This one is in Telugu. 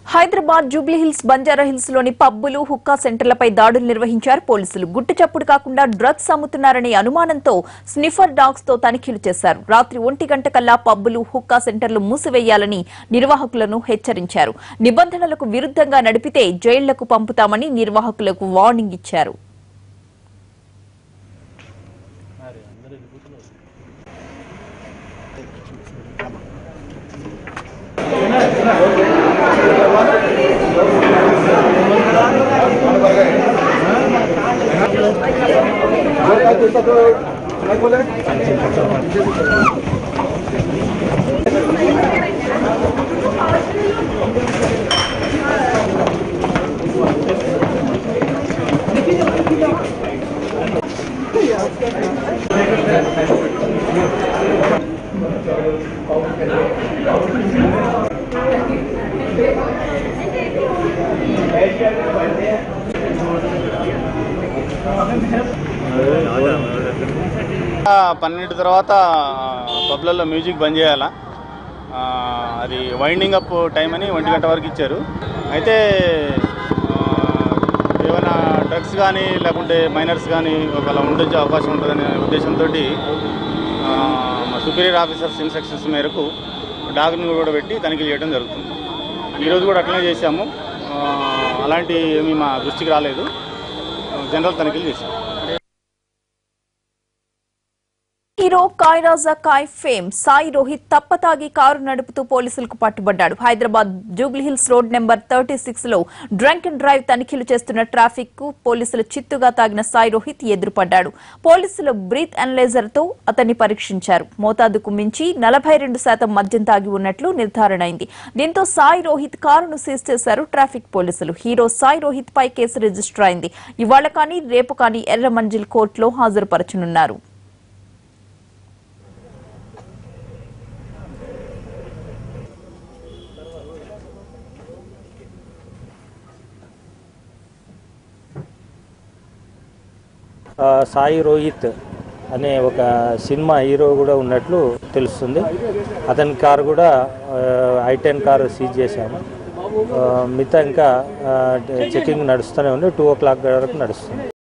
హైదరాబాద్ జూబ్లీహిల్స్ బంజారాహిల్స్ లోని పబ్బులు హుక్కా సెంటర్లపై దాడులు నిర్వహించారు పోలీసులు గుట్టు చప్పుడు కాకుండా డ్రగ్స్ అమ్ముతున్నారనే అనుమానంతో స్నిఫర్ డాగ్స్ తో తనిఖీలు చేశారు రాత్రి ఒంటి గంట కల్లా పబ్బులు హుక్కా సెంటర్లు మూసివేయాలని నిర్వాహకులను హెచ్చరించారు నిబంధనలకు విరుద్ధంగా నడిపితే జైళ్లకు పంపుతామని నిర్వాహకులకు వార్నింగ్ ఇచ్చారు పన్నెండు తర్వాత పబ్లలో మ్యూజిక్ బంద్ చేయాలా ఆ, అది వైండింగ్ అప్ టైం అని ఒంటి గంట వరకు ఇచ్చారు అయితే ఆ, ఏమైనా డ్రగ్స్ కానీ లేకుంటే మైనర్స్ కానీ ఒకవేళ ఉండొచ్చే అవకాశం ఉంటుందనే ఉద్దేశంతో మా సుపీరియర్ ఆఫీసర్స్ ఇన్స్ట్రక్షన్స్ మేరకు డాగ్ని కూడా పెట్టి తనిఖీ చేయడం జరుగుతుంది ఈరోజు కూడా అట్లనే చేశాము ఆ, అలాంటి ఏమీ మా దృష్టికి రాలేదు జనరల్ తనిఖీలు చేశాము హీరో కాయరాజా కాయ్ ఫేమ్ సాయి రోహిత్ తప్పతాగి కారు నడుపుతూ పోలీసులకు పట్టుబడ్డాడు Hyderabad Jubilee Hills road number thirty six లో డ్రంక్ అండ్ డ్రైవ్ తనిఖీలు చేస్తున్న ట్రాఫిక్ కు పోలీసులు చిత్తుగా తాగిన సాయి రోహిత్ ఎదురుపడ్డాడు పోలీసులు బ్రీత్ అనలైజర్ తో అతన్ని పరీక్షించారు మోతాదుకు మించి నలభై రెండు శాతం మద్యం తాగి ఉన్నట్లు నిర్ధారణ అయింది దీంతో సాయి రోహిత్ కారును సీజ్ చేశారు ట్రాఫిక్ పోలీసులు హీరో సాయి రోహిత్ పై కేసు రిజిస్టర్ అయింది ఇవాళ కానీ రేపు కానీ ఎర్రమంజిల్ కోర్టులో హాజరుపరచనున్నారు ఆ, సాయి రోహిత్ అనే ఒక సినిమా హీరో కూడా ఉన్నట్లు తెలుస్తుంది అతని కారు కూడా ఐ టెన్ కారు సీజ్ చేశాము ఆ, మిగతా ఇంకా చెకింగ్ నడుస్తూనే ఉంది టూ ఓ క్లాక్ వరకు నడుస్తుంది